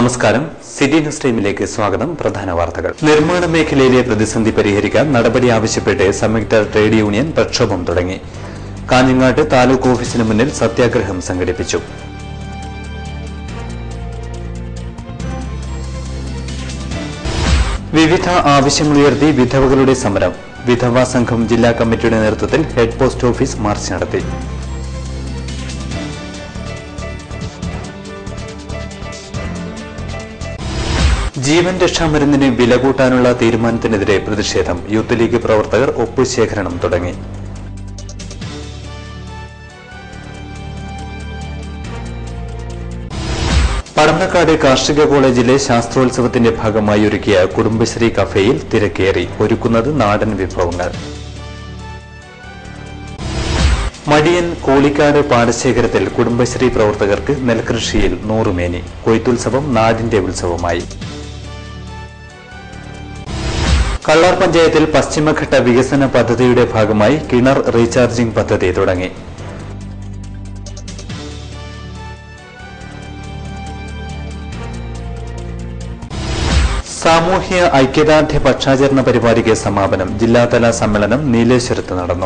നമസ്കാരം city news ടൈമിലേക്ക് സ്വാഗതം പ്രധാന വാർത്തകൾ നിർമ്മാണ മേഖലയിലെ പ്രതിസന്ധി പരിഹരിക്കാൻ നടപടി ആവശ്യപ്പെട്ട് സംയുക്ത ട്രേഡ് യൂണിയൻ പ്രക്ഷോഭം തുടങ്ങി കാഞ്ഞങ്ങാട്ട് താലൂക്ക് ഓഫീസിന് മുന്നിൽ സത്യാഗ്രഹം സംഘടിപ്പിച്ചു വിവിധ ആവശ്യങ്ങളുയർത്തി വിധവകളുടെ സമരം വിധവാ സംഘം ജില്ലാ കമ്മിറ്റിയുടെ നേതൃത്വത്തിൽ ഹെഡ് പോസ്റ്റ് ഓഫീസ് മാർച്ച് നടത്തി ജീവൻ രക്ഷാമരുന്നിന് വില കൂട്ടാനുള്ള തീരുമാനത്തിനെതിരെ പ്രതിഷേധം യൂത്ത് ലീഗ് പ്രവർത്തകർ ഒപ്പുശേഖരണം തുടങ്ങി പടന്നക്കാട് കാർഷിക കോളേജിലെ ശാസ്ത്രോത്സവത്തിന്റെ ഭാഗമായി ഒരുക്കിയ കുടുംബശ്രീ കഫേയിൽ തിരക്കേറി ഒരുക്കുന്നത് നാടൻ വിഭവങ്ങൾ മടിയൻ കോളിക്കാട് പാടശേഖരത്തിൽ കുടുംബശ്രീ പ്രവർത്തകർക്ക് നെൽകൃഷിയിൽ നൂറുമേനി കൊയ്ത്തുത്സവം നാടിന്റെ ഉത്സവമായി കള്ളാർ പഞ്ചായത്തിൽ പശ്ചിമഘട്ട വികസന പദ്ധതിയുടെ ഭാഗമായി കിണർ റീചാർജിംഗ് പദ്ധതി തുടങ്ങി സാമൂഹ്യ ഐക്യദാർഢ്യ പക്ഷാചരണ പരിപാടിക്ക് സമാപനം ജില്ലാതല സമ്മേളനം നീലേശ്വരത്ത് നടന്നു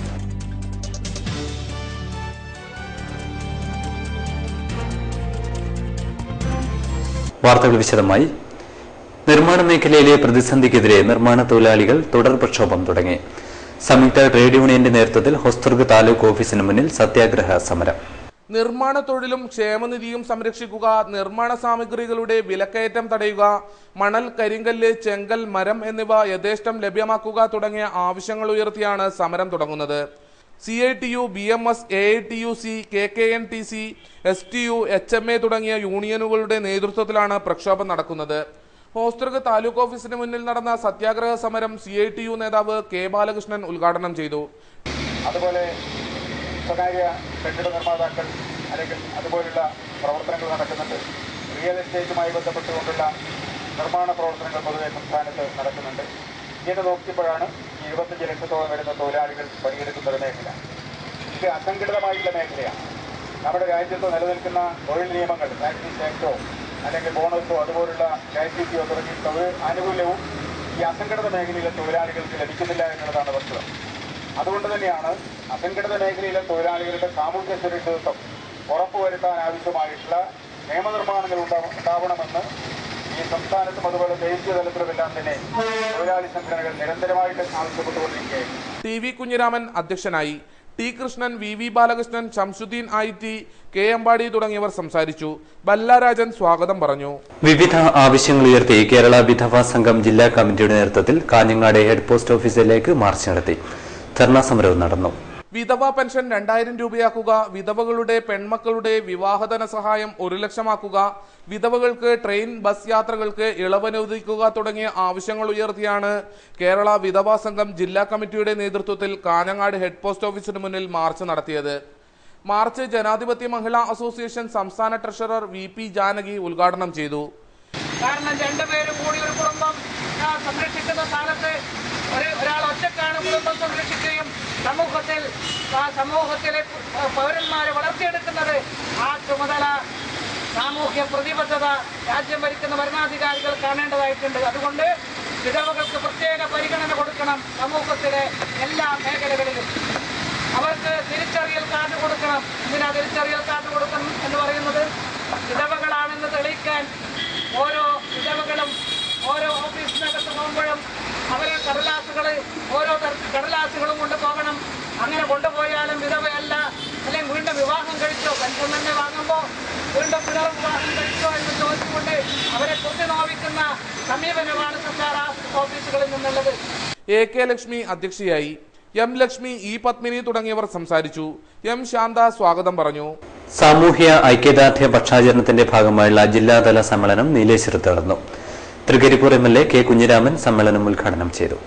വാർത്തകൾ വിശദമായി നിർമ്മാണ മേഖലയിലെ പ്രതിസന്ധിക്കെതിരെ നിർമ്മാണ തൊഴിലാളികൾ തുടർ പ്രക്ഷോഭം തുടങ്ങി സംയുക്ത ട്രേഡ് യൂണിയന്റെ നേതൃത്വത്തിൽ ഹൊസ്ദുർഗ് താലൂക്ക് ഓഫീസിന് മുന്നിൽ സത്യാഗ്രഹ സമരം നിർമ്മാണ തൊഴിലും ക്ഷേമനിധിയും സംരക്ഷിക്കുക നിർമ്മാണ സാമഗ്രികളുടെ വിലക്കയറ്റം തടയുക മണൽ കരിങ്കല്ല് ചെങ്കൽ മരം എന്നിവ യഥേഷ്ടം ലഭ്യമാക്കുക തുടങ്ങിയ ആവശ്യങ്ങൾ ഉയർത്തിയാണ് സമരം തുടങ്ങുന്നത് C I T U B M S A I T U C K K N T C S T U H M A തുടങ്ങിയ യൂണിയനുകളുടെ നേതൃത്വത്തിലാണ് പ്രക്ഷോഭം നടക്കുന്നത് ഹോസ്ദുർഗ് താലൂക്ക് ഓഫീസിന് മുന്നിൽ നടന്ന സത്യാഗ്രഹ സമരം സി ഐ ടി യു നേതാവ് കെ ബാലകൃഷ്ണൻ ഉദ്ഘാടനം ചെയ്തു അതുപോലെ സ്വകാര്യ കെട്ടിട നിർമ്മാതാക്കൾ അല്ലെങ്കിൽ അതുപോലുള്ള പ്രവർത്തനങ്ങൾ നടക്കുന്നുണ്ട് റിയൽ എസ്റ്റേറ്റുമായി ബന്ധപ്പെട്ടുകൊണ്ടുള്ള നിർമ്മാണ പ്രവർത്തനങ്ങൾ പൊതുവെ സംസ്ഥാനത്ത് നടക്കുന്നുണ്ട് ഇങ്ങനെ നോക്കിയപ്പോഴാണ് ഈ ഇരുപത്തഞ്ച് ലക്ഷത്തോളം വരുന്ന തൊഴിലാളികൾ പണിയെടുക്കുന്ന ഒരു മേഖല ഇത് അസംഘടിതമായിട്ടുള്ള മേഖലയാണ് നമ്മുടെ രാജ്യത്ത് നിലനിൽക്കുന്ന തൊഴിൽ നിയമങ്ങൾ പ്രാക്ടീസ് ആക്ടോ അല്ലെങ്കിൽ ബോണസോ അതുപോലുള്ള ഗ്രാറ്റുവിറ്റിയോ തുടങ്ങി തൊഴിൽ ആനുകൂല്യവും ഈ അസംഘടിത മേഖലയിലെ തൊഴിലാളികൾക്ക് ലഭിക്കുന്നില്ല എന്നുള്ളതാണ് വസ്തുത അതുകൊണ്ട് തന്നെയാണ് അസംഘടിത മേഖലയിലെ തൊഴിലാളികളുടെ സാമൂഹ്യ സുരക്ഷിതത്വം ഉറപ്പുവരുത്താൻ ആവശ്യമായിട്ടുള്ള നിയമനിർമ്മാണങ്ങൾ ഉണ്ടാവ- ഉണ്ടാവണമെന്ന് ഈ സംസ്ഥാനത്തും അതുപോലെ ദേശീയ തലത്തിലുമെല്ലാം തന്നെ തൊഴിലാളി സംഘടനകൾ നിരന്തരമായിട്ട് ആവശ്യപ്പെട്ടുകൊണ്ടിരിക്കുകയാണ് ടി വി കുഞ്ഞിരാമൻ അധ്യക്ഷനായി T Krishnan V V Balakrishnan Shamsuddin I T K എമ്പാടി തുടങ്ങിയവർ സംസാരിച്ചു ബല്ലാരാജൻ സ്വാഗതം പറഞ്ഞു വിവിധ ആവശ്യങ്ങളുയർത്തി കേരള വിധവാ സംഘം ജില്ലാ കമ്മിറ്റിയുടെ നേതൃത്വത്തിൽ കാഞ്ഞങ്ങാട് ഹെഡ് പോസ്റ്റ് ഓഫീസിലേക്ക് മാർച്ച് നടത്തി ധർണാ സമരവും നടന്നു വിധവ പെൻഷൻ രണ്ടായിരം രൂപയാക്കുക വിധവകളുടെ പെൺമക്കളുടെ വിവാഹധന സഹായം ഒരു ലക്ഷമാക്കുക വിധവകൾക്ക് ട്രെയിൻ ബസ് യാത്രകൾക്ക് ഇളവനുവദിക്കുക തുടങ്ങിയ ആവശ്യങ്ങൾ ഉയർത്തിയാണ് കേരള വിധവാ സംഘം ജില്ലാ കമ്മിറ്റിയുടെ നേതൃത്വത്തിൽ കാഞ്ഞങ്ങാട് ഹെഡ് പോസ്റ്റ് ഓഫീസിന് മുന്നിൽ മാർച്ച് നടത്തിയത് മാർച്ച് ജനാധിപത്യ മഹിളാ അസോസിയേഷൻ സംസ്ഥാന ട്രഷറർ വി പി ജാനകി ഉദ്ഘാടനം ചെയ്തു കാരണം രണ്ടുപേരും കൂടി ഒരു കുടുംബം ആ, സംരക്ഷിക്കുന്ന സ്ഥാനത്ത് ഒരു ഒരാൾ ഒറ്റക്കാണ് കുടുംബം സംരക്ഷിക്കുകയും സമൂഹത്തിൽ ആ സമൂഹത്തിലെ പ- പൗരന്മാരെ വളർത്തിയെടുക്കുന്നത് ആ ചുമതല സാമൂഹ്യ പ്രതിബദ്ധത രാജ്യം ഭരിക്കുന്ന ഭരണാധികാരികൾ കാണേണ്ടതായിട്ടുണ്ട് അതുകൊണ്ട് വിധവകൾക്ക് പ്രത്യേക പരിഗണന കൊടുക്കണം സമൂഹത്തിലെ എല്ലാ മേഖലകളിലും അവർക്ക് തിരിച്ചറിയൽ കാർഡ് കൊടുക്കണം എന്തിനാ തിരിച്ചറിയൽ കാർഡ് കൊടുക്കണം എന്ന് പറയുന്നത് വിധവകളാണെന്ന് തെളിയിക്കാൻ ഓരോ വിധവകളും ഓരോ ഓഫീസിനകത്ത് പോകുമ്പോഴും അവരെ കടലാസുകൾ ഓരോ തരത്തിൽ കടലാസുകളും കൊണ്ടുപോകണം അങ്ങനെ കൊണ്ടുപോയാലും വിധവയല്ല അല്ലെങ്കിൽ വീണ്ടും വിവാഹം കഴിച്ചോ പെൻഷൻ തന്നെ വാങ്ങുമ്പോൾ വീണ്ടും പുനർ വിവാഹം കഴിച്ചോ എന്ന് ചോദിച്ചുകൊണ്ട് അവരെ കൊത്തി നോവിക്കുന്ന സമീപനമാണ് സർക്കാർ ഓഫീസുകളിൽ നിന്നുള്ളത് എ കെ ലക്ഷ്മി അധ്യക്ഷയായി എം ലക്ഷ്മി ഇ പത്മിനി തുടങ്ങിയവർ സംസാരിച്ചു എം ശാന്ത സ്വാഗതം പറഞ്ഞു സാമൂഹ്യ ഐക്യദാർഢ്യ പക്ഷാചരണത്തിന്റെ ഭാഗമായുള്ള ജില്ലാതല സമ്മേളനം നീലേശ്വരത്ത് നടന്നു Trikaripur M L A K Kunhiraman സമ്മേളനം ഉദ്ഘാടനം ചെയ്തു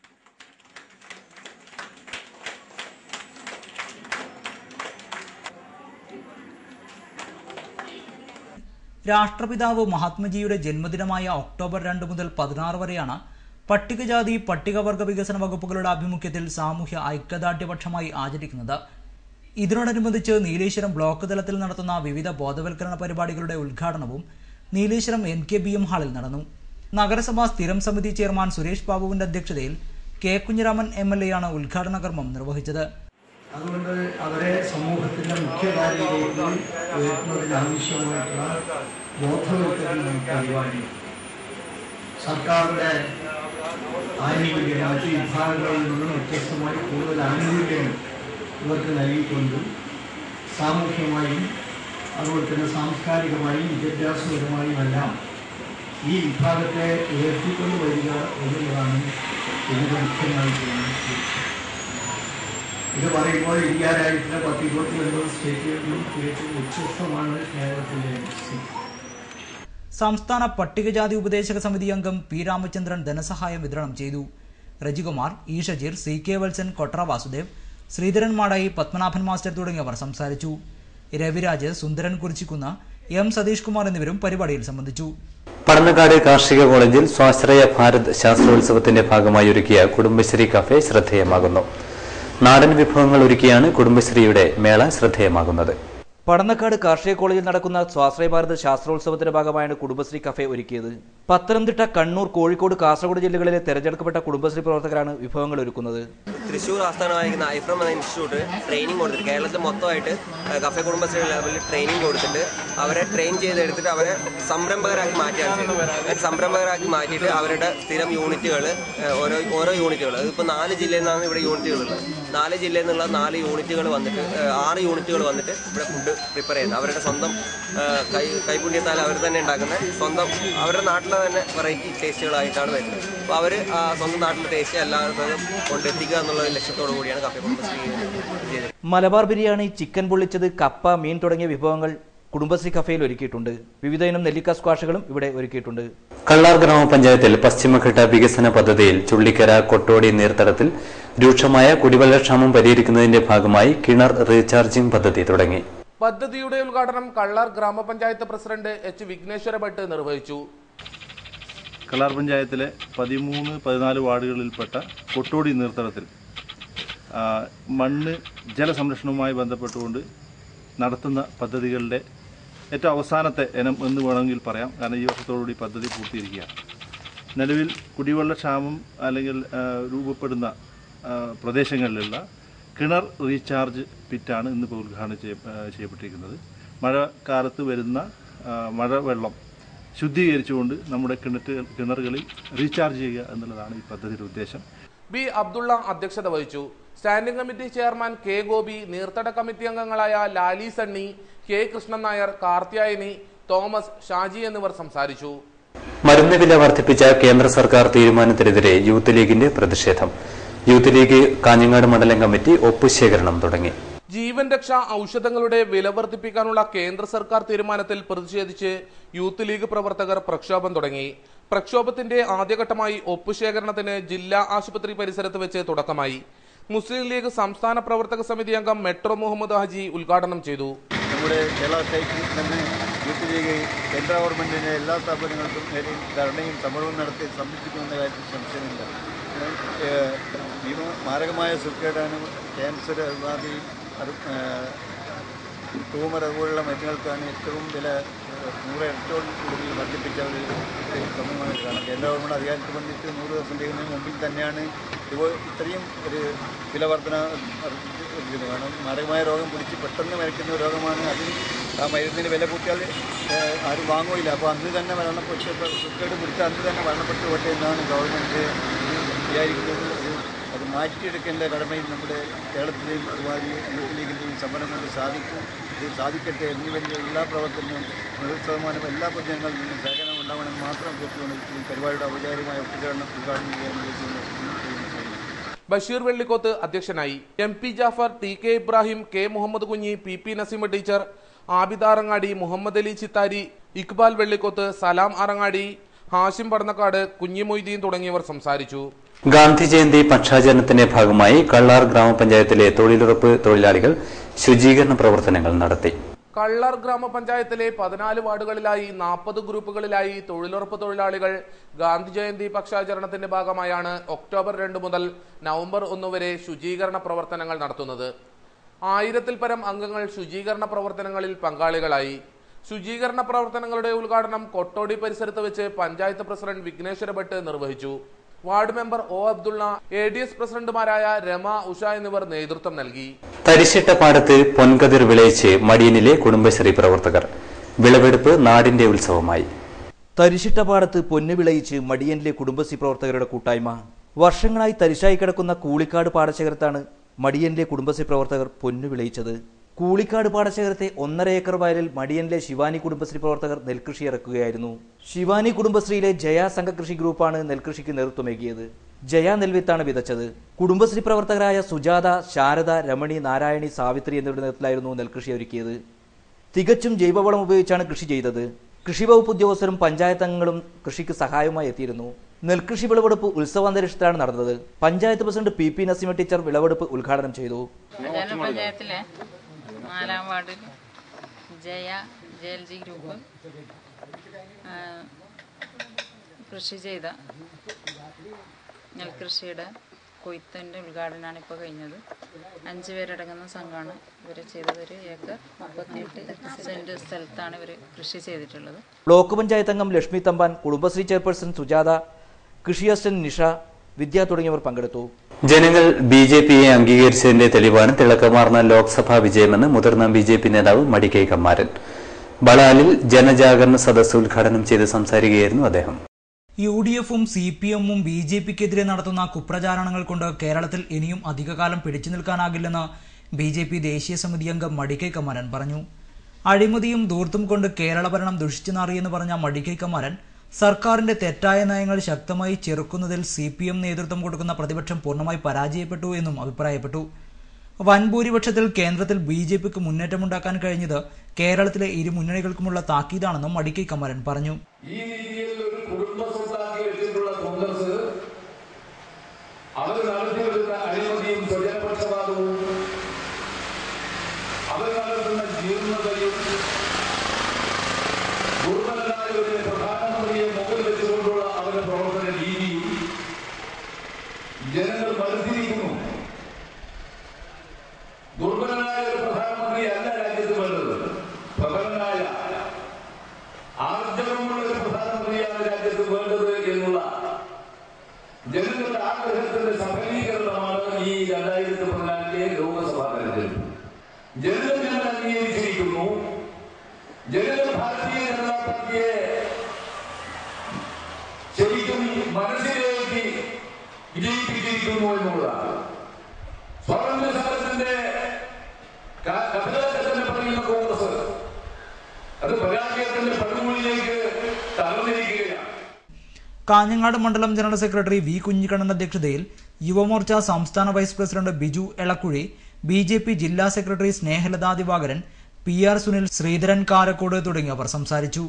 രാഷ്ട്രപിതാവ് മഹാത്മജിയുടെ ജന്മദിനമായ ഒക്ടോബർ രണ്ട് മുതൽ പതിനാറ് വരെയാണ് പട്ടികജാതി പട്ടികവർഗ വികസന വകുപ്പുകളുടെ ആഭിമുഖ്യത്തിൽ സാമൂഹ്യ ഐക്യദാർഢ്യപക്ഷമായി ആചരിക്കുന്നത് ഇതിനോടനുബന്ധിച്ച് നീലേശ്വരം ബ്ലോക്ക് തലത്തിൽ നടത്തുന്ന വിവിധ ബോധവൽക്കരണ പരിപാടികളുടെ ഉദ്ഘാടനവും Nileshwaram N K B M ഹാളിൽ നടന്നു നഗരസഭാ സ്ഥിരം സമിതി ചെയർമാൻ സുരേഷ് ബാബുവിന്റെ അധ്യക്ഷതയിൽ K Kunhiraman M L A ആണ് ഉദ്ഘാടന കർമ്മം നിർവഹിച്ചത് അതുകൊണ്ട് അവരെ സമൂഹത്തിൻ്റെ മുഖ്യധാരയിലേക്ക് ഉയർത്തുന്നതിനാവശ്യമായിട്ടുള്ള ബോധവൽക്കരണ പരിപാടി സർക്കാരിൻ്റെ ആനുകൂല്യം മറ്റ് വിഭാഗങ്ങളിൽ നിന്നും വ്യത്യസ്തമായി കൂടുതൽ ആനുകൂല്യങ്ങൾ ഇവർക്ക് നൽകിക്കൊണ്ട് സാമൂഹ്യമായും അതുപോലെ തന്നെ സാംസ്കാരികമായും വിദ്യാഭ്യാസപരമായും എല്ലാം ഈ വിഭാഗത്തെ ഉയർത്തിക്കൊണ്ട് വരിക എന്നുള്ളതാണ് ഇതിൻ്റെ മുഖ്യമായിട്ടുള്ള ലക്ഷ്യം. ഇത് പറയുമ്പോൾ ഇന്ത്യ രാജ്യത്തിലെ പത്ത് ഇരുപത്തി ഒൻപത് സ്റ്റേറ്റുകളിലും തികച്ചും വ്യത്യസ്തമാണ് കേരളത്തിലെ സ്ഥിതി സംസ്ഥാന പട്ടികജാതി ഉപദേശക സമിതി അംഗം പി രാമചന്ദ്രൻ ധനസഹായം വിതരണം ചെയ്തു Rajikumar E Shajeer C K Valsan Kotra Vasudev Sreedharan Madayi Padmanabhan master തുടങ്ങിയവർ സംസാരിച്ചു രവിരാജ് സുന്ദരൻ കുറിച്ചിക്കുന്ന എം സതീഷ് കുമാർ എന്നിവരും പരിപാടിയിൽ സംബന്ധിച്ചു പടന്നക്കാട് കാർഷിക കോളേജിൽ സ്വാശ്രയ ഭാരത് ശാസ്ത്രോത്സവത്തിന്റെ ഭാഗമായി ഒരുക്കിയ കുടുംബശ്രീ കഫേ ശ്രദ്ധേയമാകുന്നു നാടൻ വിഭവങ്ങൾ ഒരുക്കിയാണ് കുടുംബശ്രീയുടെ മേള ശ്രദ്ധേയമാകുന്നത് പടന്നക്കാട് കാർഷിക കോളേജിൽ നടക്കുന്ന സ്വാശ്രയ ഭാരത് ശാസ്ത്രോത്സവത്തിന്റെ ഭാഗമായാണ് കുടുംബശ്രീ കഫേ ഒരുക്കിയത് പത്തനംതിട്ട കണ്ണൂർ കോഴിക്കോട് കാസർഗോഡ് ജില്ലകളിലെ തെരഞ്ഞെടുക്കപ്പെട്ട കുടുംബശ്രീ പ്രവർത്തകരാണ് വിഭവങ്ങൾ ഒരുക്കുന്നത് തൃശ്ശൂർ ആസ്ഥാനമായിരിക്കുന്ന ഐഫ്രം എന്ന ഇൻസ്റ്റിറ്റ്യൂട്ട് ട്രെയിനിങ് കൊടുത്തിട്ട് കേരളത്തിൽ മൊത്തമായിട്ട് ഏഹ്, കഫേ കുടുംബശ്രീ ലെവലിൽ ട്രെയിനിങ് കൊടുത്തിട്ട് അവരെ ട്രെയിൻ ചെയ്തെടുത്തിട്ട് അവരെ സംരംഭകരാക്കി മാറ്റിയാണ് ചെയ്തത് അങ്ങനെ സംരംഭകരാക്കി മാറ്റിയിട്ട് അവരുടെ സ്ഥിരം യൂണിറ്റുകൾ ഓരോ ഓരോ യൂണിറ്റുകൾ അതിപ്പോൾ നാല് ജില്ലയിൽ നിന്നാണ് ഇവിടെ യൂണിറ്റുകളുള്ളത് നാല് ജില്ലയിൽ നിന്നുള്ള നാല് യൂണിറ്റുകൾ വന്നിട്ട് ഏഹ്, ആറ് യൂണിറ്റുകൾ വന്നിട്ട് ഇവിടെ ഫുഡ് പ്രിപ്പയർ ചെയ്യുന്നത് അവരുടെ സ്വന്തം ഏഹ്, കൈ കൈപുണ്യത്താൽ അവർ തന്നെ ഉണ്ടാക്കുന്ന സ്വന്തം അവരുടെ നാട്ടിലെ തന്നെ വെറൈറ്റി ടേസ്റ്റുകളായിട്ടാണ് വരുന്നത് അപ്പോൾ അവർ സ്വന്തം നാട്ടിലെ ടേസ്റ്റ് എല്ലാവർക്കും കൊണ്ടെത്തിക്കുക എന്നുള്ള ലക്ഷ്യത്തോടു കൂടിയാണ് കഫേ കുടുംബശ്രീ ചെയ്തത് മലബാർ ബിരിയാണി ചിക്കൻ പൊള്ളിച്ചത് കപ്പ മീൻ തുടങ്ങിയ വിഭവങ്ങൾ കുടുംബശ്രീ കഫേയിൽ ഒരുക്കിയിട്ടുണ്ട് വിവിധ ഇനം നെല്ലിക്ക സ്ക്വാഷുകളും ഇവിടെ ഒരുക്കിയിട്ടുണ്ട് കള്ളാർ ഗ്രാമപഞ്ചായത്തിൽ പശ്ചിമഘട്ട വികസന പദ്ധതിയിൽ ചുള്ളിക്കര കൊട്ടോടി നീർത്തടത്തിൽ രൂക്ഷമായ കുടിവെള്ളക്ഷാമം പരിഹരിക്കുന്നതിന്റെ ഭാഗമായി കിണർ റീചാർജിംഗ് പദ്ധതി തുടങ്ങി പദ്ധതിയുടെ ഉദ്ഘാടനം കള്ളാർ ഗ്രാമപഞ്ചായത്ത് പ്രസിഡന്റ് എച്ച് വിഘ്നേശ്വര ഭട്ട് നിർവഹിച്ചു കള്ളാർ പഞ്ചായത്തിലെ പതിമൂന്ന് പതിനാല് വാർഡുകളിൽപ്പെട്ട കൊട്ടോടി നീർത്തടത്തിൽ ആ, മണ്ണ് ജലസംരക്ഷണവുമായി ബന്ധപ്പെട്ടുകൊണ്ട് നടത്തുന്ന പദ്ധതികളുടെ ഏറ്റവും അവസാനത്തെ ഇനം എന്ന് വേണമെങ്കിൽ പറയാം കാരണം ഈ വർഷത്തോടുകൂടി പദ്ധതി പൂർത്തീകരിക്കുകയാണ് നിലവിൽ കുടിവെള്ളക്ഷാമം അല്ലെങ്കിൽ ആ, രൂപപ്പെടുന്ന ആ, പ്രദേശങ്ങളിലുള്ള കിണർ റീചാർജ് പിറ്റാണ് ഇന്നിപ്പോൾ ഉദ്ഘാടനം ചെയ്യ ആ, ചെയ്യപ്പെട്ടിരിക്കുന്നത് മഴക്കാലത്ത് വരുന്ന ആ, മഴവെള്ളം ശുദ്ധീകരിച്ചുകൊണ്ട് നമ്മുടെ കിണറ്റുകൾ കിണറുകളിൽ റീചാർജ് ചെയ്യുക എന്നുള്ളതാണ് ഈ പദ്ധതിയുടെ ഉദ്ദേശം ബി അബ്ദുള്ള അധ്യക്ഷത വഹിച്ചു standing committee chairman K Gopi നീർത്തട കമ്മിറ്റി അംഗങ്ങളായ ലാലി സണ്ണി കെ കൃഷ്ണൻ നായർ കാർത്യായനി തോമസ് ഷാജി എന്നിവർ സംസാരിച്ചു മരുന്ന് വില വർദ്ധിപ്പിച്ച കേന്ദ്ര സർക്കാർ തീരുമാനത്തിനെതിരെ യൂത്ത് ലീഗിന്റെ പ്രതിഷേധം യൂത്ത് ലീഗ് കാഞ്ഞങ്ങാട് മണ്ഡലം കമ്മിറ്റി ഒപ്പുശേഖരണം തുടങ്ങി ജീവൻ രക്ഷാ ഔഷധങ്ങളുടെ വില വർദ്ധിപ്പിക്കാനുള്ള കേന്ദ്ര സർക്കാർ തീരുമാനത്തിൽ പ്രതിഷേധിച്ച് യൂത്ത് ലീഗ് പ്രവർത്തകർ പ്രക്ഷോഭം തുടങ്ങി പ്രക്ഷോഭത്തിന്റെ ആദ്യഘട്ടമായി ഒപ്പുശേഖരണത്തിന് ജില്ലാ ആശുപത്രി പരിസരത്ത് വെച്ച് തുടക്കമായി മുസ്ലിം ലീഗ് സംസ്ഥാന പ്രവർത്തക സമിതി അംഗം മെട്രോ മുഹമ്മദ് ഹാജി ഉദ്ഘാടനം ചെയ്തു നമ്മുടെ കേരള സ്റ്റേറ്റിൽ തന്നെ യൂത്ത് ലീഗ് കേന്ദ്ര ഗവൺമെൻറ്റിൻ്റെ എല്ലാ സ്ഥാപനങ്ങൾക്കും നേരെ ധർണയും സമരവും നടത്തി സംരക്ഷിക്കുന്ന കാര്യത്തിൽ സംശയമില്ല ഏഹ് ഭീമ മാരകമായ സുഖേടാണ് ക്യാൻസർ അല്ലാതെ അത് ട്യൂമർ അതുപോലുള്ള മരുന്നുകൾക്കാണ് ഏറ്റവും വില ഏഹ് നൂറ് ഇരട്ടോളം കൂടുതൽ വർദ്ധിപ്പിച്ച ഒരു ഒരു സമയമാണ് ഇത് കാരണം കേന്ദ്ര ഗവൺമെൻറ് അധികാരത്തിൽ വന്നിട്ട് നൂറ് ദിവസം ചെയ്യുന്നതിന് മുമ്പിൽ തന്നെയാണ് ഇതുപോലെ ഇത്രയും ഒരു വില വർധന വർദ്ധിച്ചിരിക്കുന്നത് കാരണം മാരകമായ രോഗം പിടിച്ച് പെട്ടെന്ന് മരിക്കുന്ന ഒരു രോഗമാണ് അതിന് ആ മരുന്നിന് വില കൂട്ടിയാൽ ഏഹ്, ആരും വാങ്ങുകയില്ല അപ്പോൾ അന്ന് തന്നെ മരണപ്പെട്ട് സുഖേട് പിടിച്ച അന്ന് തന്നെ മരണപ്പെട്ടു പോട്ടെ എന്നാണ് ഗവൺമെൻറ് വിചാരിക്കുന്നത് അത് അത് മാറ്റിയെടുക്കേണ്ട കടമയിൽ നമ്മുടെ കേരളത്തിലെയും അതുമാതിരി യൂത്ത് ലീഗിൻ്റെയും സമരം കൊണ്ട് സാധിക്കും ഇത് സാധിക്കട്ടെ എന്നിവരുടെ എല്ലാ പ്രവർത്തനവും നൂറ് ശതമാനം എല്ലാ പൊതുജനങ്ങളിൽ നിന്നും സഹകരണം ഉണ്ടാവണമെന്ന് മാത്രം അഭ്യർത്ഥിച്ചുകൊണ്ട് ഈ പരിപാടിയുടെ ഔപചാരികമായ ഒത്തുചേരണം ഉദ്ഘാടനം ചെയ്യാൻ ഉദ്ദേശിക്കുന്നു ബഷീർ വെള്ളിക്കോത്ത് അധ്യക്ഷനായി M P Jafar T K Ibrahim K Muhammad Kunhi P P Naseema teacher Abid Arangadi Muhammad Ali Chithari Iqbal Vellikoth Salam Arangadi Hashim Padannakkad Kunhi Moideen തുടങ്ങിയവർ സംസാരിച്ചു ഗാന്ധി ജയന്തി പക്ഷാചരണത്തിന്റെ ഭാഗമായി കള്ളാർ ഗ്രാമപഞ്ചായത്തിലെ തൊഴിലുറപ്പ് തൊഴിലാളികൾ ശുചീകരണ പ്രവർത്തനങ്ങൾ നടത്തി കള്ളർ ഗ്രാമപഞ്ചായത്തിലെ പതിനാല് വാർഡുകളിലായി നാൽപ്പത് ഗ്രൂപ്പുകളിലായി തൊഴിലുറപ്പ് തൊഴിലാളികൾ ഗാന്ധി ജയന്തി പക്ഷാചരണത്തിന്റെ ഭാഗമായാണ് ഒക്ടോബർ രണ്ട് മുതൽ നവംബർ ഒന്ന് വരെ ശുചീകരണ പ്രവർത്തനങ്ങൾ നടത്തുന്നത് ആയിരത്തിൽ പരം അംഗങ്ങൾ ശുചീകരണ പ്രവർത്തനങ്ങളിൽ പങ്കാളികളായി ശുചീകരണ പ്രവർത്തനങ്ങളുടെ ഉദ്ഘാടനം കൊട്ടോടി പരിസരത്ത് വെച്ച് പഞ്ചായത്ത് പ്രസിഡന്റ് വിഘ്നേശ്വര ഭട്ട് നിർവഹിച്ചു ward member O Abdulla A D S പ്രസിഡന്റുമാരായ രമ ഉഷ എന്നിവർ നേതൃത്വം നൽകി തരിശിട്ട പാടത്ത് പൊൻകതിർ വിളയിച്ച് മടിയനിലെ കുടുംബശ്രീ പ്രവർത്തകർ വിളവെടുപ്പ് നാടിന്റെ ഉത്സവമായി തരിശിട്ട പാടത്ത് പൊന്നു വിളയിച്ച് മടിയനിലെ കുടുംബശ്രീ പ്രവർത്തകരുടെ കൂട്ടായ്മ വർഷങ്ങളായി തരിശായി കിടക്കുന്ന കൂളിക്കാട് പാടശേഖരത്താണ് മടിയനിലെ കുടുംബശ്രീ പ്രവർത്തകർ പൊന്നു വിളയിച്ചത് കൂളിക്കാട് പാടശേഖരത്തെ ഒന്നര ഏക്കർ വയലിൽ മടിയനിലെ ശിവാനി കുടുംബശ്രീ പ്രവർത്തകർ നെൽകൃഷി ഇറക്കുകയായിരുന്നു ശിവാനി കുടുംബശ്രീയിലെ ജയ സംഘകൃഷി ഗ്രൂപ്പാണ് നെൽകൃഷിക്ക് നേതൃത്വമേകിയത് ജയ നെൽവിത്താണ് വിതച്ചത് കുടുംബശ്രീ പ്രവർത്തകരായ സുജാത ശാരദ രമണി നാരായണി സാവിത്രി എന്നിവരുടെ നേതൃത്വത്തിലായിരുന്നു നെൽകൃഷി ഒരുക്കിയത് തികച്ചും ജൈവവളം ഉപയോഗിച്ചാണ് കൃഷി ചെയ്തത് കൃഷി വകുപ്പ് ഉദ്യോഗസ്ഥരും പഞ്ചായത്ത് അംഗങ്ങളും കൃഷിക്ക് സഹായവുമായി എത്തിയിരുന്നു നെൽകൃഷി വിളവെടുപ്പ് ഉത്സവാന്തരീക്ഷത്തിലാണ് നടന്നത് panchayat president P P Naseema teacher വിളവെടുപ്പ് ഉദ്ഘാടനം ചെയ്തു ഗ്രാമപഞ്ചായത്തിലെ നാലാം വാർഡിൽ Jaya J L G group ആ, കൃഷി ചെയ്ത നെൽകൃഷിയുടെ കൊയ്ത്തിൻ്റെ ഉദ്ഘാടനമാണ് ഇപ്പോൾ കഴിഞ്ഞത് അഞ്ച് പേരടങ്ങുന്ന സംഘമാണ് ഇവർ ചെയ്തത് ഒരു ഏക്കർ മുപ്പത്തിയെട്ട് സെൻറ്റ് സ്ഥലത്താണ് ഇവർ കൃഷി ചെയ്തിട്ടുള്ളത് ബ്ലോക്ക് പഞ്ചായത്ത് അംഗം ലക്ഷ്മി തമ്പാൻ കുടുംബശ്രീ ചെയർപേഴ്സൺ സുജാത കൃഷി അസിസ്റ്റന്റ് നിഷ വിദ്യ തുടങ്ങിയവർ പങ്കെടുത്തു ജനങ്ങൾ ബി ജെ പിയെ അംഗീകരിച്ചതിന്റെ തെളിവാണ് തിളക്കമാർന്ന ലോക്സഭാ വിജയമെന്ന് മുതിർന്ന ബി ജെ പി നേതാവ് മടിക്കൈ കമ്മാരൻ ബളാലിൽ ജനജാഗരണ സദസ്സ് ഉദ്ഘാടനം ചെയ്ത് സംസാരിക്കുകയായിരുന്നു അദ്ദേഹം യു ഡി എഫും സി പി എമ്മും ബി ജെ പിക്കെതിരെ നടത്തുന്ന കുപ്രചാരണങ്ങൾ കൊണ്ട് കേരളത്തിൽ ഇനിയും അധികകാലം പിടിച്ചു നിൽക്കാനാകില്ലെന്ന് ബി ജെ പി ദേശീയ സമിതി അംഗം മടിക്കൈ കമാരൻ പറഞ്ഞു അഴിമതിയും ദൂർത്തും കൊണ്ട് കേരള ഭരണം ദുഷിച്ചു നാറിയെന്ന് പറഞ്ഞ മടിക്കൈ കമാരൻ സർക്കാരിന്റെ തെറ്റായ നയങ്ങൾ ശക്തമായി ചെറുക്കുന്നതിൽ സി പി എം നേതൃത്വം കൊടുക്കുന്ന പ്രതിപക്ഷം പൂർണ്ണമായി പരാജയപ്പെട്ടു എന്നും അഭിപ്രായപ്പെട്ടു വൻ ഭൂരിപക്ഷത്തിൽ കേന്ദ്രത്തിൽ ബി ജെ പിക്ക് മുന്നേറ്റമുണ്ടാക്കാൻ കഴിഞ്ഞത് കേരളത്തിലെ ഇരു മുന്നണികൾക്കുമുള്ള താക്കീതാണെന്നും മടിക്കൈ കമാരൻ പറഞ്ഞു ഈ രീതിയിൽ ഒരു കുടുംബ സ്വത്താക്കി വെച്ചിട്ടുള്ള കോൺഗ്രസ് അവർ നടത്തിവരുന്ന അഴിമതിയും സ്വജനപക്ഷപാതവും അവർ നടത്തുന്ന ജീർണതയും ദുർബലനായ ഒരു പ്രധാനമന്ത്രിയെ മുകളിൽ വെച്ചുകൊണ്ടുള്ള അവരുടെ പ്രവർത്തന രീതിയും ജനങ്ങൾ മറുത്തിരിക്കുന്നു ദുർബലനായ ഒരു പ്രധാനമന്ത്രി അല്ല രാജ്യത്ത് വേണ്ടത് പ്രബലനായ ആർജവമുള്ള ഒരു പ്രധാനമന്ത്രിയാണ് രാജ്യത്ത് വേണ്ടത് എന്നുള്ള ജനങ്ങളുടെ ആഗ്രഹത്തിന്റെ സഫലീകരണമാണ് ഈ രണ്ടായിരത്തി പതിനാലിലെ ലോക്സഭാ തെരഞ്ഞെടുപ്പ് ജനങ്ങൾ ഞങ്ങൾ അംഗീകരിച്ചിരിക്കുന്നു ജനങ്ങൾ ഭാരതീയ ജനതാ പാർട്ടിയെ ശരിക്കും മനസ്സിലേക്ക് വിജയിപ്പിച്ചിരിക്കുന്നു എന്നുള്ളതാണ് സ്വാതന്ത്ര്യ സമരത്തിന്റെ കപിലഘട്ടത്തിന് പറയുന്ന കോൺഗ്രസ് അത് പരാജയത്തിന്റെ പടുകുഴിയിലേക്ക് തകർന്നിരിക്കുകയാണ് കാഞ്ഞങ്ങാട് മണ്ഡലം ജനറൽ സെക്രട്ടറി വി കുഞ്ഞിക്കണ്ണൻ അധ്യക്ഷതയിൽ യുവമോർച്ച സംസ്ഥാന vice president Biju Elakkuzhi B J P ജില്ലാ secretary Snehalatha Divakaran P R Sunil Sreedharan Karakkod തുടങ്ങിയവർ സംസാരിച്ചു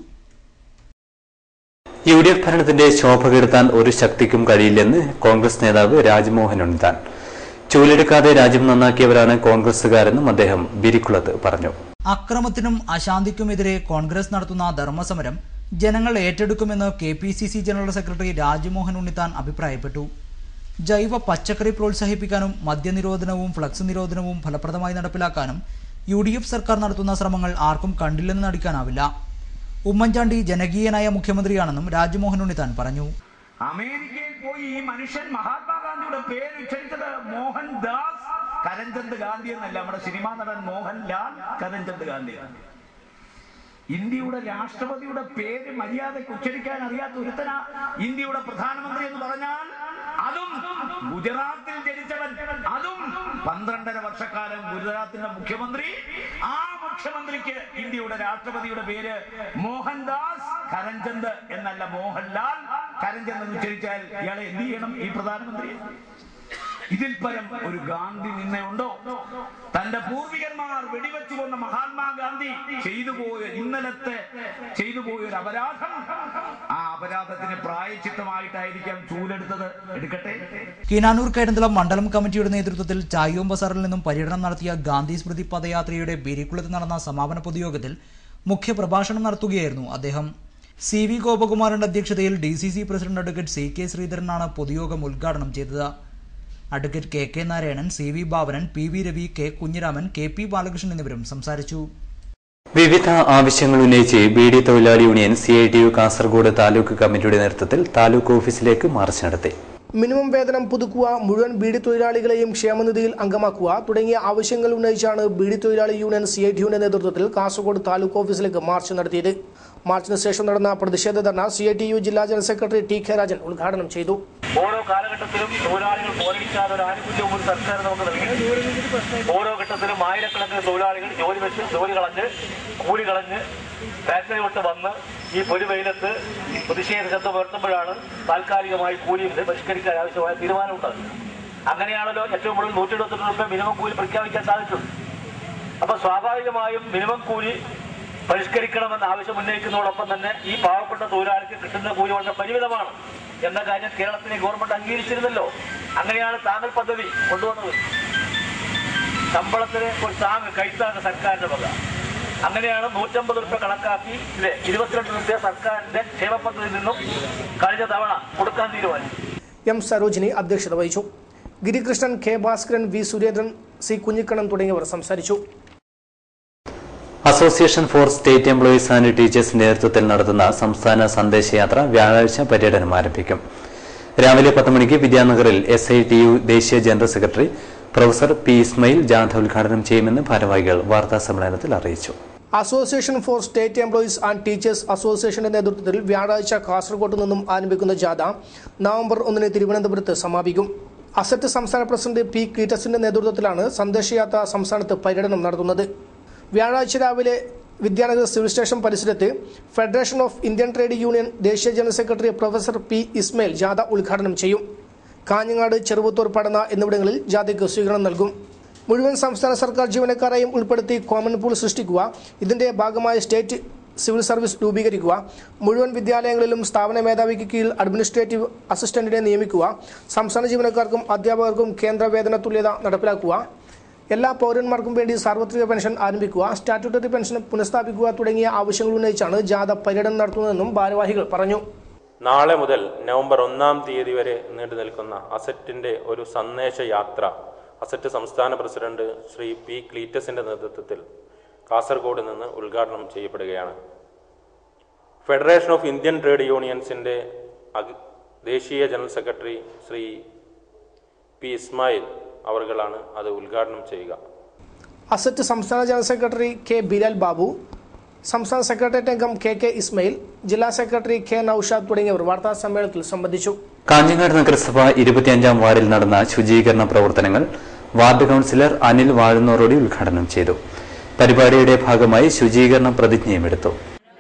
യു ഡി എഫ് ഭരണത്തിന്റെ ശോഭ കെടുത്താൻ ഒരു ശക്തിക്കും കഴിയില്ലെന്ന് കോൺഗ്രസ് നേതാവ് രാജ്മോഹൻ ഉണ്ണിത്താൻ ചൂലെടുക്കാതെ രാജ്യം നന്നാക്കിയവരാണ് കോൺഗ്രസുകാരെന്നും അദ്ദേഹം ബിരിക്കുളത്ത് പറഞ്ഞു അക്രമത്തിനും അശാന്തിക്കുമെതിരെ കോൺഗ്രസ് നടത്തുന്ന ധർമ്മസമരം ജനങ്ങൾ ഏറ്റെടുക്കുമെന്ന് K P C C general secretary Rajmohan Unnithan അഭിപ്രായപ്പെട്ടു ജൈവ പച്ചക്കറി പ്രോത്സാഹിപ്പിക്കാനും മദ്യനിരോധനവും ഫ്ലക്സ് നിരോധനവും ഫലപ്രദമായി നടപ്പിലാക്കാനും യു ഡി എഫ് സർക്കാർ നടത്തുന്ന ശ്രമങ്ങൾ ആർക്കും കണ്ടില്ലെന്ന് നടിക്കാനാവില്ല ഉമ്മൻചാണ്ടി ജനകീയനായ മുഖ്യമന്ത്രിയാണെന്നും രാജ്മോഹൻ ഉണ്ണിത്താൻ പറഞ്ഞു അമേരിക്കയിൽ പോയി ഈ മനുഷ്യൻ മഹാത്മാഗാന്ധിയുടെ പേര് ഉച്ചരിച്ചത് മോഹൻദാസ് കരംചന്ദ് ഗാന്ധി എന്നല്ല നമ്മുടെ സിനിമാ നടൻ മോഹൻലാൽ കരംചന്ദ് ഗാന്ധി ഇന്ത്യയുടെ രാഷ്ട്രപതിയുടെ പേര് മര്യാദയ്ക്ക് ഉച്ചരിക്കാൻ അറിയാത്ത ഒരുത്തന ഇന്ത്യയുടെ പ്രധാനമന്ത്രി എന്ന് പറഞ്ഞാൽ അതും ഗുജറാത്തിൽ ജനിച്ചവൻ അതും പന്ത്രണ്ടര വർഷക്കാലം ഗുജറാത്തിന്റെ മുഖ്യമന്ത്രി ആ മുഖ്യമന്ത്രിക്ക് ഇന്ത്യയുടെ രാഷ്ട്രപതിയുടെ പേര് മോഹൻദാസ് കരംചന്ദ് എന്നല്ല മോഹൻലാൽ കരംചന്ദ് എന്ന് ഉച്ചരിച്ചാൽ ഇയാളെ എന്ത് ചെയ്യണം ഈ പ്രധാനമന്ത്രി ഇതിൽ പരം ഒരു ഗാന്ധി നിന്നുണ്ടോ തന്റെ പൂർവികന്മാർ വെടിവെച്ചു കൊന്ന മഹാത്മാഗാന്ധി ചെയ്തു പോയ ഇന്നലത്തെ ചെയ്തു പോയ ഒരു അപരാധം ആ അപരാധത്തിന് പ്രായച്ചിത്തമായിട്ടായിരിക്കാം ചൂലെടുത്തത് എടുക്കട്ടെ കിനാനൂർ കൈരന്തളം മണ്ഡലം കമ്മിറ്റിയുടെ നേതൃത്വത്തിൽ ചായോം ബസാറിൽ നിന്നും പര്യടനം നടത്തിയ ഗാന്ധി സ്മൃതി പദയാത്രയുടെ ബിരിക്കുളത്ത് നടന്ന സമാപന പൊതുയോഗത്തിൽ മുഖ്യപ്രഭാഷണം നടത്തുകയായിരുന്നു അദ്ദേഹം സി വി ഗോപകുമാറിന്റെ അധ്യക്ഷതയിൽ D C C president advocate C K ശ്രീധരനാണ് പൊതുയോഗം ഉദ്ഘാടനം ചെയ്തത് advocate K K Narayanan C V Babanan P V Ravi K Kunhiraman K P Balakrishnan എന്നിവരും സംസാരിച്ചു വിവിധ ആവശ്യങ്ങൾ ഉന്നയിച്ച് ബി ഡി തൊഴിലാളി union C I T U Kasaragod taluk കമ്മിറ്റിയുടെ നേതൃത്വത്തിൽ താലൂക്ക് ഓഫീസിലേക്ക് മാർച്ച് നടത്തി മിനിമം വേതനം പുതുക്കുക മുഴുവൻ ബീഡി തൊഴിലാളികളെയും ക്ഷേമനിധിയിൽ അംഗമാക്കുക തുടങ്ങിയ ആവശ്യങ്ങൾ ഉന്നയിച്ചാണ് ബീഡി തൊഴിലാളി യൂണിയൻ സി ഐ ടിയുടെ നേതൃത്വത്തിൽ കാസർഗോഡ് താലൂക്ക് ഓഫീസിലേക്ക് മാർച്ച് നടത്തിയത് മാർച്ചിന് ശേഷം നടന്ന പ്രതിഷേധ dharna C I T U ജില്ലാ general secretary T K Rajan ഉദ്ഘാടനം ചെയ്തു ഓരോ കാലഘട്ടത്തിലും തൊഴിലാളികൾ പോരടിക്കാതെ ഒരു ആനുകൂല്യവും ഒരു സർക്കാർ നമുക്ക് നൽകി ഓരോ ഘട്ടത്തിലും ആയിരക്കണക്കിന് തൊഴിലാളികൾ ജോലി വെച്ച് ജോലി കളഞ്ഞ് കൂലി കളഞ്ഞ് ഫാക്ടറി വിട്ട് വന്ന് ഈ പൊരുവെയിലത്ത് പ്രതിഷേധ ശബ്ദം ഉയർത്തുമ്പോഴാണ് താൽക്കാലികമായി കൂലി പരിഷ്കരിക്കാൻ ആവശ്യമായ തീരുമാനമുണ്ടാകുന്നത് അങ്ങനെയാണല്ലോ ഏറ്റവും കൂടുതൽ നൂറ്റി എഴുപത്തെട്ട് രൂപ മിനിമം കൂലി പ്രഖ്യാപിക്കാൻ സാധിച്ചത് അപ്പൊ സ്വാഭാവികമായും മിനിമം കൂലി പരിഷ്കരിക്കണമെന്ന ആവശ്യം ഉന്നയിക്കുന്നതോടൊപ്പം തന്നെ ഈ പാവപ്പെട്ട തൊഴിലാളിക്ക് കിട്ടുന്ന കൂലി വളരെ പരിമിതമാണ് എന്ന കാര്യം കേരളത്തിലെ ഗവൺമെന്റ് അംഗീകരിച്ചിരുന്നല്ലോ അങ്ങനെയാണ് താങ്ങൽ പദ്ധതി കൊണ്ടുവന്നത് ശമ്പളത്തിന് ഒരു താങ്ങ് കൈത്താങ്ങ് സർക്കാരിന്റെ വക അങ്ങനെയാണ് നൂറ്റമ്പത് രൂപ കണക്കാക്കി ഇത് ഇരുപത്തിരണ്ട് രൂപ സർക്കാരിന്റെ ക്ഷേമ പദ്ധതിയിൽ നിന്നും കഴിഞ്ഞ തവണ കൊടുക്കാൻ തീരുമാനിച്ചു എം സരോജിനി അധ്യക്ഷത വഹിച്ചു Girikrishnan K Bhaskaran V Surendran C Kunhikannan തുടങ്ങിയവർ സംസാരിച്ചു association for state employees and ടീച്ചേഴ്സിന്റെ നേതൃത്വത്തിൽ നടത്തുന്ന സംസ്ഥാന സന്ദേശയാത്ര വ്യാഴാഴ്ച പര്യടനം ആരംഭിക്കും രാവിലെ പത്ത് മണിക്ക് വിദ്യാനഗറിൽ എസ് ഐ ടി യു ദേശീയ general secretary professor P Ismail ജാഥ ഉദ്ഘാടനം ചെയ്യുമെന്ന് ഭാരവാഹികൾ വാർത്താ സമ്മേളനത്തിൽ അറിയിച്ചു association for state employees and teachers അസോസിയേഷന്റെ നേതൃത്വത്തിൽ വ്യാഴാഴ്ച കാസർഗോഡ് നിന്നും ആരംഭിക്കുന്ന ജാഥ നവംബർ ഒന്നിന് തിരുവനന്തപുരത്ത് സമാപിക്കും അസറ്റ് സംസ്ഥാന പ്രസിഡന്റ് പി ക്ലീറ്റസിന്റെ നേതൃത്വത്തിലാണ് സന്ദേശയാത്ര സംസ്ഥാനത്ത് പര്യടനം നടത്തുന്നത് വ്യാഴാഴ്ച രാവിലെ വിദ്യാനഗർ സിവിൽ സ്റ്റേഷൻ പരിസരത്ത് federation of Indian trade union ദേശീയ general secretary professor P Ismail ജാഥ ഉദ്ഘാടനം ചെയ്യും കാഞ്ഞങ്ങാട് ചെറുവത്തൂർ പടന എന്നിവിടങ്ങളിൽ ജാഥയ്ക്ക് സ്വീകരണം നൽകും മുഴുവൻ സംസ്ഥാന സർക്കാർ ജീവനക്കാരെയും ഉൾപ്പെടുത്തി കോമൺ പൂൾ സൃഷ്ടിക്കുക ഇതിന്റെ ഭാഗമായി സ്റ്റേറ്റ് സിവിൽ സർവീസ് രൂപീകരിക്കുക മുഴുവൻ വിദ്യാലയങ്ങളിലും സ്ഥാപന മേധാവിക്ക് കീഴിൽ അഡ്മിനിസ്ട്രേറ്റീവ് അസിസ്റ്റന്റിനെ നിയമിക്കുക സംസ്ഥാന ജീവനക്കാർക്കും അധ്യാപകർക്കും കേന്ദ്ര വേതന തുല്യത നടപ്പിലാക്കുക എല്ലാ പൗരന്മാർക്കും വേണ്ടി സാർവത്രിക പെൻഷൻ ആരംഭിക്കുക സ്റ്റാറ്റ്യൂട്ടറി പെൻഷൻ പുനഃസ്ഥാപിക്കുക തുടങ്ങിയ ആവശ്യങ്ങൾ ഉന്നയിച്ചാണ് ജാഥ പര്യടനം നടത്തുന്നതെന്നും ഭാരവാഹികൾ പറഞ്ഞു നാളെ മുതൽ നവംബർ ഒന്നാം തീയതി വരെ നീണ്ടു നിൽക്കുന്ന അസറ്റിന്റെ ഒരു സന്ദേശ യാത്ര അസറ്റ് സംസ്ഥാന പ്രസിഡന്റ് ശ്രീ പി ക്ലീറ്റസിന്റെ നേതൃത്വത്തിൽ കാസർഗോഡ് നിന്ന് ഉദ്ഘാടനം ചെയ്യപ്പെടുകയാണ് ഫെഡറേഷൻ ഓഫ് ഇന്ത്യൻ ട്രേഡ് യൂണിയൻസിന്റെ അഗ്- ദേശീയ general secretary Shri P Ismail അവർകളാണ് അത് ഉദ്ഘാടനം ചെയ്യുക അസറ്റ് സംസ്ഥാന general secretary K Bilal Babu സംസ്ഥാന സെക്രട്ടേറിയറ്റ് അംഗം കെ കെ ഇസ്മയിൽ ജില്ലാ സെക്രട്ടറി കെ നൌഷാദ് തുടങ്ങിയവർ വാർത്താ സമ്മേളനത്തിൽ സംബന്ധിച്ചു കാഞ്ഞങ്ങാട് നഗരസഭ ഇരുപത്തിയഞ്ചാം വാർഡിൽ നടന്ന ശുചീകരണ പ്രവർത്തനങ്ങൾ വാർഡ് കൌൺസിലർ അനിൽ വാഴുന്നോറോടി ഉദ്ഘാടനം ചെയ്തു പരിപാടിയുടെ ഭാഗമായി ശുചീകരണ പ്രതിജ്ഞയും എടുത്തു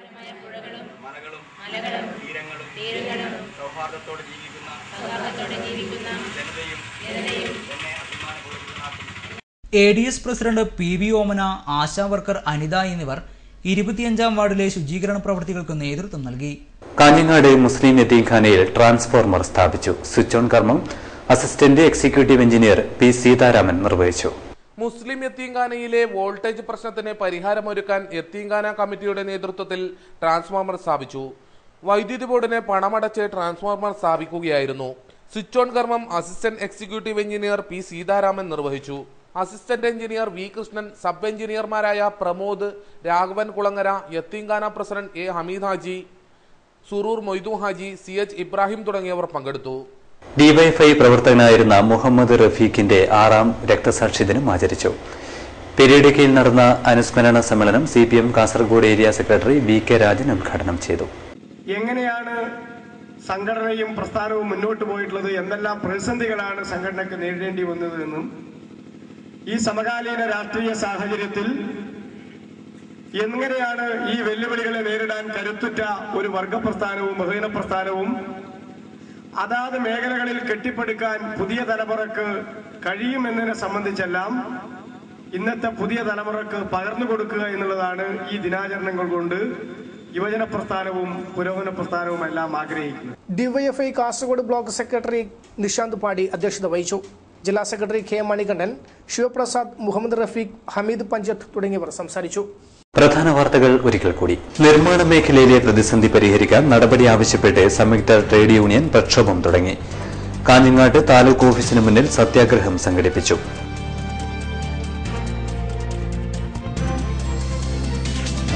സൗഹാർദ്ദത്തോടെ ജീവിക്കുന്ന സൗഹാർദ്ദത്തോടെ ജീവിക്കുന്ന ജനതയും ജനതയും എന്നെ അഭിമാനം കൊടുക്കുന്ന A D S president P V Omana ASHA worker Anitha എന്നിവർ ഇരുപത്തിയഞ്ചാം വാർഡിലെ ശുചീകരണ പ്രവൃത്തികൾക്ക് നേതൃത്വം നൽകി കാഞ്ഞങ്ങാട് മുസ്ലിം യത്തീംഖാനയിൽ ട്രാൻസ്ഫോർമർ സ്ഥാപിച്ചു സ്വിച്ച് ഓൺ കർമ്മം assistant executive engineer P Seetharaman നിർവഹിച്ചു മുസ്ലിം യത്തീംഖാനയിലെ വോൾട്ടേജ് പ്രശ്നത്തിന് പരിഹാരമൊരുക്കാൻ യത്തീംഖാന കമ്മിറ്റിയുടെ നേതൃത്വത്തിൽ ട്രാൻസ്ഫോർമർ സ്ഥാപിച്ചു വൈദ്യുതി ബോർഡിന് പണമടച്ച് ട്രാൻസ്ഫോർമർ സ്ഥാപിക്കുകയായിരുന്നു സ്വിച്ച് ഓൺ കർമ്മം assistant executive engineer P Seetharaman നിർവഹിച്ചു assistant engineer V Krishnan sub എഞ്ചിനീയർമാരായ പ്രമോദ് രാഘവൻ കുളങ്ങര യത്തീംഖാന president A Hameed Haji Suroor Moidu Haji C H Ibrahim തുടങ്ങിയവർ പങ്കെടുത്തു ഡിവൈഎഫ്ഐ പ്രവർത്തകനായിരുന്ന മുഹമ്മദ് റഫീഖിന്റെ ആറാം രക്തസാക്ഷി ദിനം ആചരിച്ചു പെരിയഡിക്കയിൽ നടന്ന അനുസ്മരണ സമ്മേളനം C P M Kasaragod area secretary V K Rajan ഉദ്ഘാടനം ചെയ്തു എങ്ങനെയാണ് സംഘടനയും പ്രസ്ഥാനവും മുന്നോട്ട് പോയിട്ടുള്ളത് എന്തെല്ലാം പ്രതിസന്ധികളാണ് സംഘടനയ്ക്ക് നേരിടേണ്ടി വന്നത് എന്നും ഈ സമകാലീന രാഷ്ട്രീയ സാഹചര്യത്തിൽ എങ്ങനെയാണ് ഈ വെല്ലുവിളികളെ നേരിടാൻ കരുത്തുറ്റ ഒരു വർഗ പ്രസ്ഥാനവും ബഹുജന പ്രസ്ഥാനവും അതാത് മേഖലകളിൽ കെട്ടിപ്പടുക്കാൻ പുതിയ തലമുറക്ക് കഴിയുമെന്നതിനെ സംബന്ധിച്ചെല്ലാം ഇന്നത്തെ പുതിയ തലമുറക്ക് പകർന്നു കൊടുക്കുക എന്നുള്ളതാണ് ഈ ദിനാചരണങ്ങൾ കൊണ്ട് യുവജന പ്രസ്ഥാനവും പുരോഗമന പ്രസ്ഥാനവും എല്ലാം ആഗ്രഹിക്കുന്നത് DYFI Kasaragod block secretary Nishanth Padi അധ്യക്ഷത വഹിച്ചു ജില്ലാ സെക്രട്ടറി കെ മണികണ്ഠൻ ശിവപ്രസാദ് മുഹമ്മദ് റഫീഖ് ഹമീദ് പഞ്ചത്ത് തുടങ്ങിയവർ സംസാരിച്ചു പ്രധാന വാർത്തകൾ ഒരിക്കൽ കൂടി നിർമ്മാണ മേഖലയിലെ പ്രതിസന്ധി പരിഹരിക്കാൻ നടപടി ആവശ്യപ്പെട്ട് സംയുക്ത ട്രേഡ് യൂണിയൻ പ്രക്ഷോഭം തുടങ്ങി കാഞ്ഞങ്ങാട്ട് താലൂക്ക് ഓഫീസിന് മുന്നിൽ സത്യാഗ്രഹം സംഘടിപ്പിച്ചു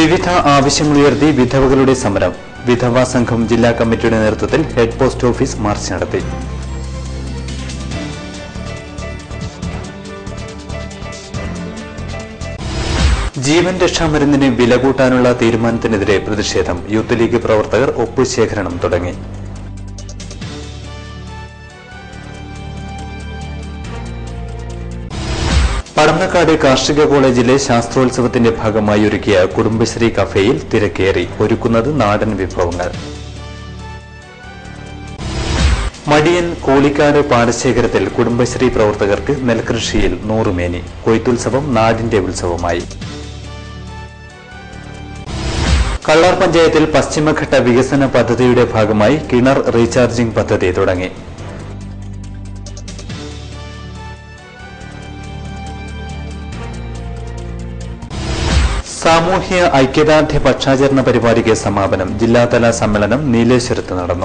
വിവിധ ആവശ്യങ്ങളുയർത്തി വിധവകളുടെ സമരം വിധവാ സംഘം ജില്ലാ കമ്മിറ്റിയുടെ നേതൃത്വത്തിൽ ഹെഡ് പോസ്റ്റ് ഓഫീസ് മാർച്ച് നടത്തി ജീവൻ രക്ഷാമരുന്നിന് വില കൂട്ടാനുള്ള തീരുമാനത്തിനെതിരെ പ്രതിഷേധം യൂത്ത് ലീഗ് പ്രവർത്തകർ ഒപ്പുശേഖരണം തുടങ്ങി പടന്നക്കാട് കാർഷിക കോളേജിലെ ശാസ്ത്രോത്സവത്തിന്റെ ഭാഗമായി ഒരുക്കിയ കുടുംബശ്രീ കഫേയിൽ തിരക്കേറി ഒരുക്കുന്നത് നാടൻ വിഭവങ്ങൾ മടിയൻ കോളിക്കാട് പാടശേഖരത്തിൽ കുടുംബശ്രീ പ്രവർത്തകർക്ക് നെൽകൃഷിയിൽ നൂറുമേനി കൊയ്ത്തുത്സവം നാടിന്റെ ഉത്സവമായി കള്ളാർ പഞ്ചായത്തിൽ പശ്ചിമഘട്ട വികസന പദ്ധതിയുടെ ഭാഗമായി കിണർ റീചാർജിംഗ് പദ്ധതി തുടങ്ങി സാമൂഹ്യ ഐക്യദാർഢ്യ പക്ഷാചരണ പരിപാടിക്ക് സമാപനം ജില്ലാതല സമ്മേളനം നീലേശ്വരത്ത് നടന്നു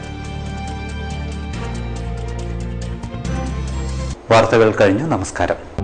വാർത്തകൾ കഴിഞ്ഞു നമസ്കാരം